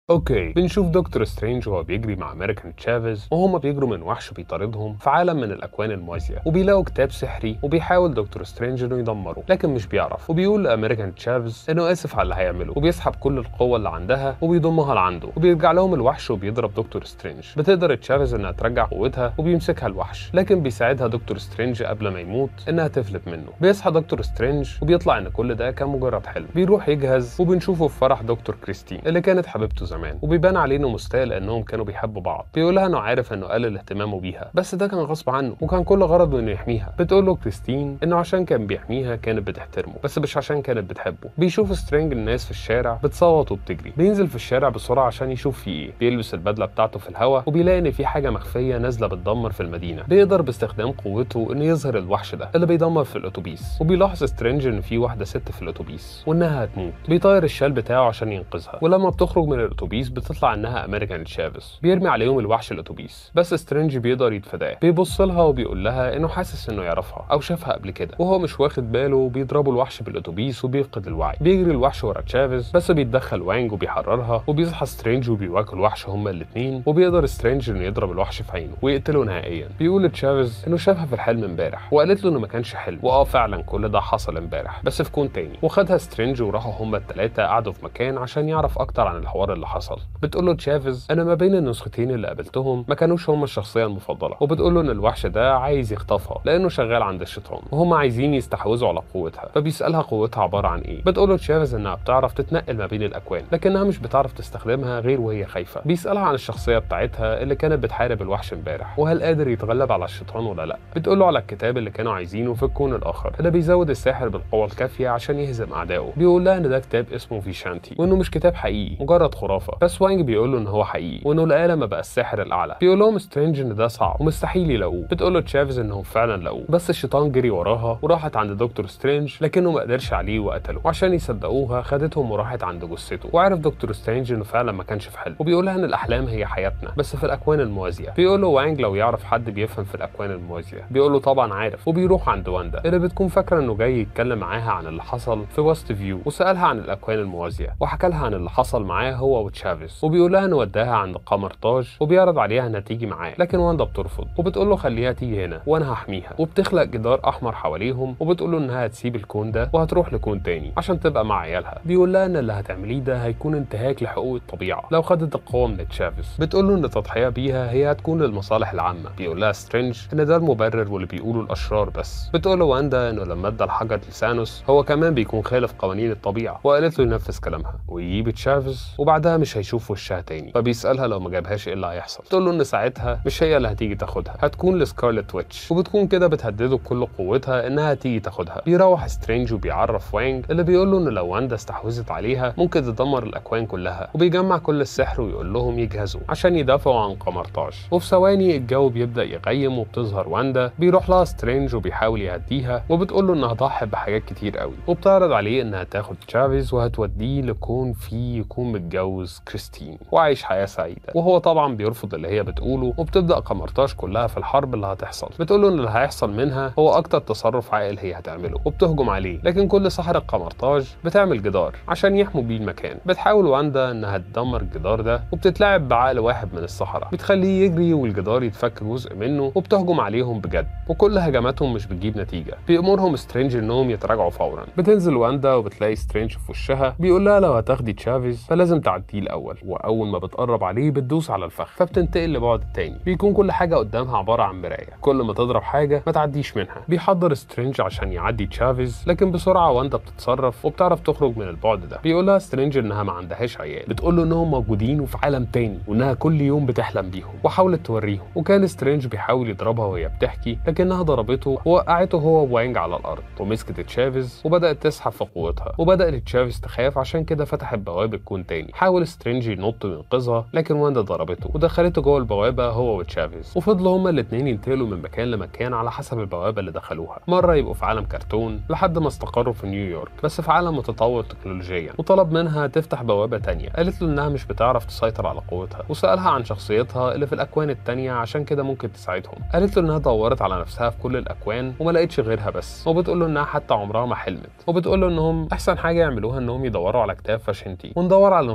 اوكي بنشوف دكتور سترينج وهو بيجري مع امريكان تشافيز وهما بيجروا من وحش بيطاردهم في عالم من الاكوان الموازيه وبيلاقوا كتاب سحري وبيحاول دكتور سترينج انه يدمره لكن مش بيعرف وبيقول لامريكان تشافيز انه اسف على اللي هيعمله وبيسحب كل القوه اللي عندها وبيضمها لعنده وبيرجع لهم الوحش وبيضرب دكتور سترينج بتقدر تشافيز انها ترجع قوتها وبيمسكها الوحش لكن بيساعدها دكتور سترينج قبل ما يموت انها تفلت منه بيصحى دكتور سترينج وبيطلع ان كل ده كان مجرد حلم بيروح يجهز وبنشوفه في فرح دكتور كريستين اللي كانت حبيبته زمان وبيبان عليه انه مستاء لانهم كانوا بيحبوا بعض بيقول لها انه عارف انه قلل اهتمامه بيها بس ده كان غصب عنه وكان كل غرضه انه يحميها بتقول له كريستين انه عشان كان بيحميها كانت بتحترمه بس مش عشان كانت بتحبه بيشوف سترينج الناس في الشارع بتصوت وبتجري بينزل في الشارع بسرعه عشان يشوف في ايه بيلبس البدله بتاعته في الهواء وبيلاقي ان في حاجه مخفيه نازله بتدمر في المدينه بيقدر باستخدام قوته انه يظهر الوحش ده اللي بيدمر في الاتوبيس وبيلاحظ سترينج ان في واحده ست في الاتوبيس وانها هتموت بيطير الشال بتاعه عشان ينقذها ولما بتخرج من الاتوبيس بتطلع انها امريكان تشافيز بيرمي عليهم الوحش الاتوبيس بس سترينج بيقدر يتفاداه بيبص لها وبيقول لها انه حاسس انه يعرفها او شافها قبل كده وهو مش واخد باله بيضربوا الوحش بالاتوبيس وبيفقد الوعي بيجري الوحش ورا تشافيز بس بيتدخل وانج وبيحررها وبيصحى سترينج وبيواجهوا الوحش هما الاثنين وبيقدر سترينج انه يضرب الوحش في عينه ويقتله نهائيا بيقول لتشافيز انه شافها في الحلم امبارح وقالت له انه ما كانش حلم واه فعلا كل ده حصل امبارح بس في كون تاني وخدها سترينج وراحوا هما الثلاثه قعدوا في مكان عشان يعرف اكتر عن الحوار اللي حصل بتقول له تشافيز انا ما بين النسختين اللي قابلتهم ما كانوش هما الشخصيه المفضله وبتقول له ان الوحش ده عايز يخطفها لانه شغال عند الشيطان وهم عايزين يستحوذوا على قوتها فبيسالها قوتها عباره عن ايه بتقول له تشافيز انها بتعرف تتنقل ما بين الاكوان لكنها مش بتعرف تستخدمها غير وهي خايفه بيسالها عن الشخصيه بتاعتها اللي كانت بتحارب الوحش امبارح وهل قادر يتغلب على الشيطان ولا لا بتقول له على الكتاب اللي كانوا عايزينه في الكون الاخر اللي بيزود الساحر بالقوه الكافيه عشان يهزم اعدائه بيقول لها ان ده كتاب اسمه فيشانتي وانه مش كتاب حقيقي مجرد خرافه بس وانج بيقول له ان هو حقيقي وانه لقاه لما بقى الساحر الاعلى بيقول لهم سترينج ان ده صعب ومستحيل يلاقوه بتقول له تشافيز انهم فعلا لقوه بس الشيطان جري وراها وراحت عند دكتور سترينج لكنه ما قدرش عليه وقتله وعشان يصدقوها خدتهم وراحت عند جثته وعرف دكتور سترينج انه فعلا ما كانش في حلم وبيقول لها ان الاحلام هي حياتنا بس في الاكوان الموازيه بيقول له وانج لو يعرف حد بيفهم في الاكوان الموازيه بيقول له طبعا عارف وبيروح عند واندا اللي بتكون فاكره انه جاي يتكلم معاها عن اللي حصل في وست فيو وسالها عن الاكوان الموازيه وحكى لها عن اللي حصل معاه هو وتشافيز وبيقول لها انه وداها عند قمر تاج وبيعرض عليها انها تيجي معاه لكن واندا بترفض وبتقول له خليها تيجي هنا وانا هحميها وبتخلق جدار احمر حواليهم وبتقول له انها هتسيب الكون ده وهتروح لكون تاني عشان تبقى مع عيالها بيقول لها ان اللي هتعمليه ده هيكون انتهاك لحقوق الطبيعه لو خدت القوه من تشافيز بتقول له ان التضحيه بيها هي هتكون للمصالح العامه بيقول لها سترينج ان ده المبرر واللي بيقوله الاشرار بس بتقول له واندا انه لما ادى الحجر لسانوس هو كمان بيكون خالف قوانين الطبيعه وقالت له ينفذ كلامها ويجيب تشافيز وبعدها مش هيشوف وشها تاني فبيسالها لو ما جابهاش ايه اللي هيحصل تقول له ان ساعتها مش هي اللي هتيجي تاخدها هتكون لسكارلت ويتش وبتكون كده بتهدده بكل قوتها انها تيجي تاخدها بيروح سترينج وبيعرف وانج اللي بيقول له ان لو واندا استحوذت عليها ممكن تدمر الاكوان كلها وبيجمع كل السحر ويقول لهم يجهزوا عشان يدافعوا عن قمرطاج وفي ثواني الجو بيبدا يغيم وبتظهر واندا بيروح لها سترينج وبيحاول يهديها وبتقول له انها ضحت بحاجات كتير قوي وبتعرض عليه انها تاخد تشافيز وهتوديه لكون فيه يكون متجوز كريستين وعايش حياه سعيده وهو طبعا بيرفض اللي هي بتقوله وبتبدا قمرطاج كلها في الحرب اللي هتحصل بتقول له ان اللي هيحصل منها هو اكتر تصرف عاقل هي هتعمله وبتهجم عليه لكن كل سحرة قمرطاج بتعمل جدار عشان يحموا بيه المكان بتحاول واندا انها تدمر الجدار ده وبتتلعب بعقل واحد من السحرة بتخليه يجري والجدار يتفك جزء منه وبتهجم عليهم بجد وكل هجماتهم مش بتجيب نتيجة بيأمرهم سترينج انهم يتراجعوا فورا بتنزل واندا وبتلاقي سترينج في وشها بيقول لها لو هتاخدي تشافيز فلازم تعديه الاول واول ما بتقرب عليه بتدوس على الفخ فبتنتقل لبعد التاني بيكون كل حاجة قدامها عبارة عن مراية كل ما تضرب حاجة ما تعديش منها بيحضر سترينج عشان يعدي تشافيز لكن بسرعة واندا بتتصرف وبتعرف تخرج من البعد ده بيقول لها سترينج انها ما عندهاش عيال بتقول له انهم موجودين وفي عالم تاني وانها كل يوم بتحلم بيهم وحاولت توريهم وكان سترينج بيحاول يضربها وهي بتحكي لكنها ضربته ووقعته هو ووانج على الارض ومسكت تشافيز وبدات تسحب في قوتها وبدات تشافيز تخاف عشان كده فتحت بوابه كون تاني حاول سترينج ينط وينقذها لكن واندا ضربته ودخلته جوه البوابه هو وتشافيز وفضلوا هما الاثنين ينتقلوا من مكان لمكان على حسب البوابه اللي دخلوها مره يبقوا في عالم كرتون لحد ما استقروا في نيويورك بس في عالم متطور تكنولوجيا وطلب منها تفتح بوابه تانية قالت له انها مش بتعرف تسيطر على قوتها وسالها عن شخصيتها اللي في الاكوان التانية عشان كده ممكن تساعدهم قالت له انها دورت على نفسها في كل الاكوان وما لقيتش غيرها بس وبتقول له انها حتى عمرها ما حلمت وبتقول له انهم احسن حاجه يعملوها انهم يدوروا على كتاب فاشنتي وندور على نسختك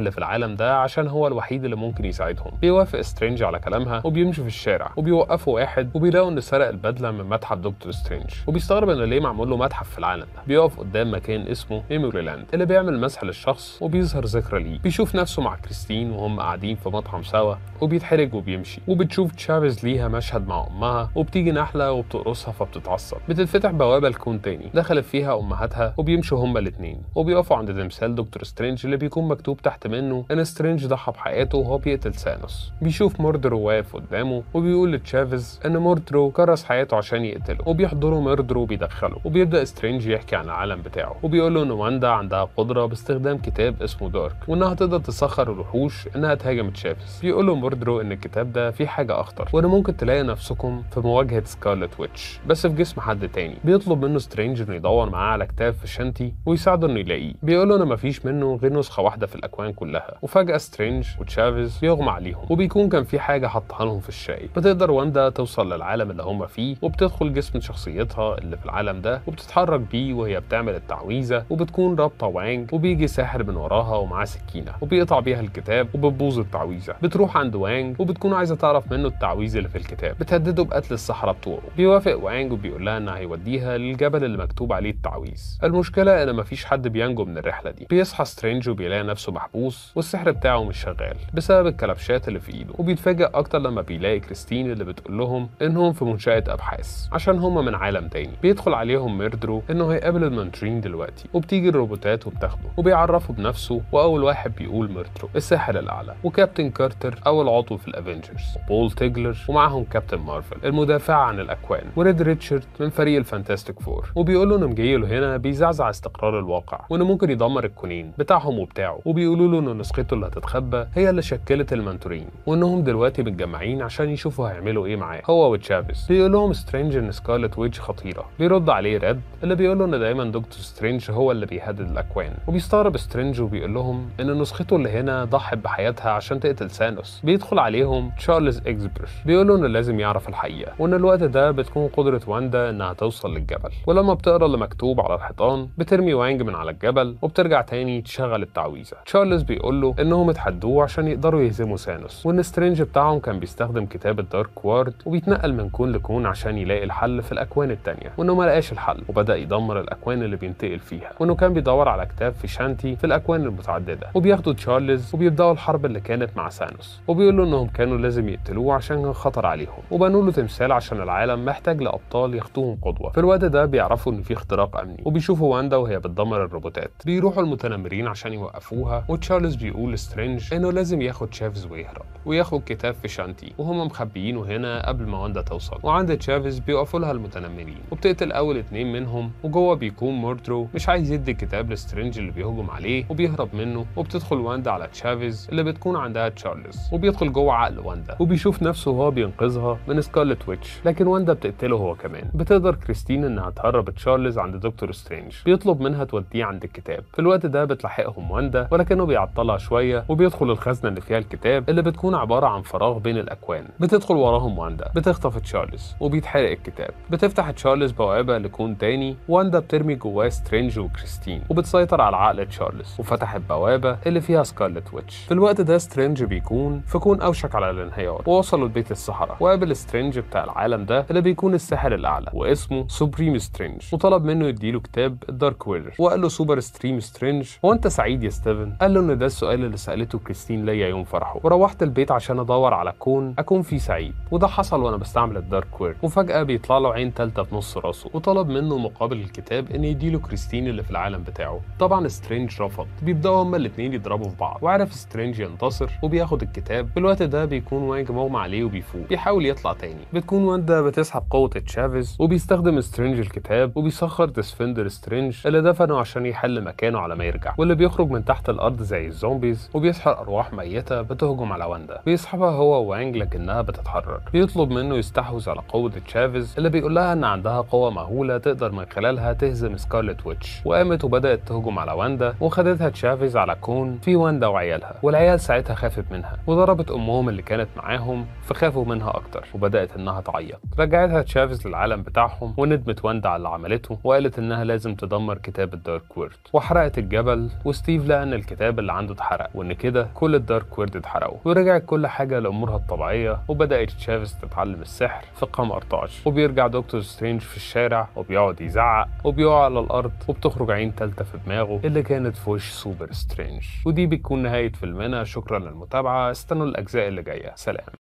اللي في العالم ده عشان هو الوحيد اللي ممكن يساعدهم بيوافق سترينج على كلامها وبيمشوا في الشارع وبيوقفوا واحد وبيلاقوا ان سرق البدله من متحف دكتور سترينج وبيستغرب ان ليه معمول له متحف في العالم ده بيقف قدام مكان اسمه ميموري لاند اللي بيعمل مسح للشخص وبيظهر ذكرى ليه بيشوف نفسه مع كريستين وهم قاعدين في مطعم سوا وبيتحرج وبيمشي وبتشوف تشافيز ليها مشهد مع امها وبتيجي نحله وبتقرصها فبتتعصب بتتفتح بوابه لكون تاني دخلت فيها امهاتها وبيمشوا هما الاثنين وبيقفوا عند تمثال دكتور سترينج اللي بيكون مكتوب تحت منه ان سترينج ضحى بحياته وهو بيقتل سانوس بيشوف موردرو واقف قدامه وبيقول لتشافيز ان موردرو كرس حياته عشان يقتله وبيحضروا موردرو وبيدخله وبيبدا سترينج يحكي عن العالم بتاعه وبيقول له ان واندا عندها قدره باستخدام كتاب اسمه دارك وانها تقدر تسخر الوحوش انها تهاجم تشافيز بيقول له موردرو ان الكتاب ده فيه حاجه اخطر وان ممكن تلاقي نفسكم في مواجهه سكارلت ويتش بس في جسم حد تاني بيطلب منه سترينج انه يدور معاه على كتاب في شانتي ويساعده انه يلاقيه بيقول له ان مفيش منه غير نسخه واحده في الاكوان كلها وفجاه سترينج وتشافيز بيغمى عليهم وبيكون كان في حاجه حطها لهم في الشاي بتقدر واندا توصل للعالم اللي هم فيه وبتدخل جسم شخصيتها اللي في العالم ده وبتتحرك بيه وهي بتعمل التعويذه وبتكون رابطه وانج وبيجي ساحر من وراها ومعاه سكينه وبيقطع بيها الكتاب وبتبوظ التعويذه بتروح عند وانج وبتكون عايزه تعرف منه التعويذه اللي في الكتاب بتهدده بقتل السحره بتوعه بيوافق وانج وبيقول لها ان هيوديها للجبل اللي مكتوب عليه التعويذ المشكله ان مفيش حد بينجو من الرحله دي بيصحى سترينج وبيلاقي نفسه محبوس والسحر بتاعه مش شغال بسبب الكلبشات اللي في ايده وبيتفاجئ اكتر لما بيلاقي كريستين اللي بتقول لهم انهم في منشاه ابحاث عشان هم من عالم تاني بيدخل عليهم ميردرو انه هيقابل المانترين دلوقتي وبتيجي الروبوتات وبتاخده وبيعرفوا بنفسه واول واحد بيقول ميردرو الساحر الاعلى وكابتن كارتر اول عضو في الافنجرز وبول تيجلر ومعاهم كابتن مارفل المدافع عن الاكوان وريد ريتشارد من فريق الفانتاستيك فور وبيقول له انه جاي له هنا بيزعزع استقرار الواقع وانه ممكن يدمر الكونين بتاعهم وبتاعه وبيقولوا له ان نسخته اللي هتتخبى هي اللي شكلت المانتورين وانهم دلوقتي متجمعين عشان يشوفوا هيعملوا ايه معاه هو وتشافيز بيقول لهم سترينج ان سكارلت ويتش خطيره بيرد عليه ريد اللي بيقول له ان دايما دكتور سترينج هو اللي بيهدد الاكوان وبيستغرب سترينج وبيقول لهم ان نسخته اللي هنا ضحت بحياتها عشان تقتل سانوس بيدخل عليهم تشارلز اكسبر بيقول له انه لازم يعرف الحقيقه وان الوقت ده بتكون قدره واندا انها توصل للجبل ولما بتقرا اللي مكتوب على الحيطان بترمي وانج من على الجبل وبترجع تاني تشغل التعويذه تشارلز بيقول له انهم اتحدوه عشان يقدروا يهزموا سانوس وان سترينج بتاعهم كان بيستخدم كتاب الدارك وارد وبيتنقل من كون لكون عشان يلاقي الحل في الاكوان التانيه وانه ما لقاش الحل وبدا يدمر الاكوان اللي بينتقل فيها وانه كان بيدور على كتاب في شانتي في الاكوان المتعدده وبياخدوا تشارلز وبيبداوا الحرب اللي كانت مع سانوس وبيقول له انهم كانوا لازم يقتلوه عشان كان خطر عليهم وبنوا له تمثال عشان العالم محتاج لابطال ياخدوهم قدوه في الوقت ده بيعرفوا ان في اختراق امني وبيشوفوا واندا وهي بتدمر الروبوتات بيروحوا المتنمرين عشان يوقفوها وتشارلز بيقول لسترينج انه لازم ياخد شافز ويهرب وياخد كتاب في شانتي وهم مخبيينه هنا قبل ما واندا توصل وعند تشافز بيوقفوا لها المتنمرين وبتقتل اول اتنين منهم وجوه بيكون موردرو مش عايز يدي الكتاب لسترينج اللي بيهجم عليه وبيهرب منه وبتدخل واندا على تشافز اللي بتكون عندها تشارلز وبيدخل جوه عقل واندا وبيشوف نفسه وهو بينقذها من سكارلت ويتش لكن واندا بتقتله هو كمان بتقدر كريستين انها تهرب تشارلز عند دكتور سترينج بيطلب منها توديه عند الكتاب في الوقت ده بتلحقهم واندا ولكنه بيعطلها شويه وبيدخل الخزنه اللي فيها الكتاب اللي بتكون عباره عن فراغ بين الاكوان بتدخل وراهم واندا بتخطف تشارلز وبيتحرق الكتاب بتفتح تشارلز بوابه لكون تاني واندا بترمي جواه سترينج وكريستين وبتسيطر على عقل تشارلز وفتحت بوابه اللي فيها سكارلت ويتش في الوقت ده سترينج بيكون في كون اوشك على الانهيار ووصلوا لبيت السحرة وقابل سترينج بتاع العالم ده اللي بيكون الساحر الاعلى واسمه سوبريم سترينج وطلب منه يديله كتاب الدارك وير وقال له سوبر ستريم سترينج هو انت سعيد يا ستيفن قال له ان ده السؤال اللي سالته كريستين ليا يوم فرحه وروحت البيت عشان ادور على كون اكون فيه سعيد وده حصل وانا بستعمل الدارك وير وفجاه بيطلع له عين تالته في نص راسه وطلب منه مقابل الكتاب ان يديله كريستين اللي في العالم بتاعه طبعا سترينج رفض بيبداوا هما الاثنين يضربوا في بعض وعرف سترينج ينتصر وبياخد الكتاب في الوقت ده بيكون وانج مغمى عليه وبيفوق بيحاول يطلع تاني بتكون واندا بتسحب قوه تشافيز وبيستخدم سترينج الكتاب وبيسخر ديسفندر سترينج اللي دفنه عشان يحل مكانه على ما يرجع واللي بيخرج من تحت الارض زي الزومبيز وبيسحر ارواح ميته بتهجم على واندا بيسحبها هو وانج لكنها بتتحرك بيطلب منه يستحوذ على قوه تشافيز اللي بيقول لها ان عندها قوه مهوله تقدر من خلالها تهزم سكارلت ويتش وقامت وبدات تهجم على واندا وخدتها تشافيز على كون في واندا وعيالها والعيال ساعتها خافت منها وضربت امهم اللي كانت معاهم فخافوا منها اكتر وبدات انها تعيط رجعتها تشافيز للعالم بتاعهم وندمت واندا على اللي عملته وقالت انها لازم تدمر كتاب الدارك وورد وحرقت الجبل وستيف لقى ان الكتاب اللي اللي عنده اتحرق وان كده كل الدارك وورد اتحرقوا ورجعت كل حاجه لامورها الطبيعيه وبدات تشافيز تتعلم السحر في قمر تاج وبيرجع دكتور سترينج في الشارع وبيقعد يزعق وبيقع على الارض وبتخرج عين تالتة في دماغه اللي كانت في وش سوبر سترينج ودي بتكون نهايه فيلمنا شكرا للمتابعه استنوا الاجزاء اللي جايه سلام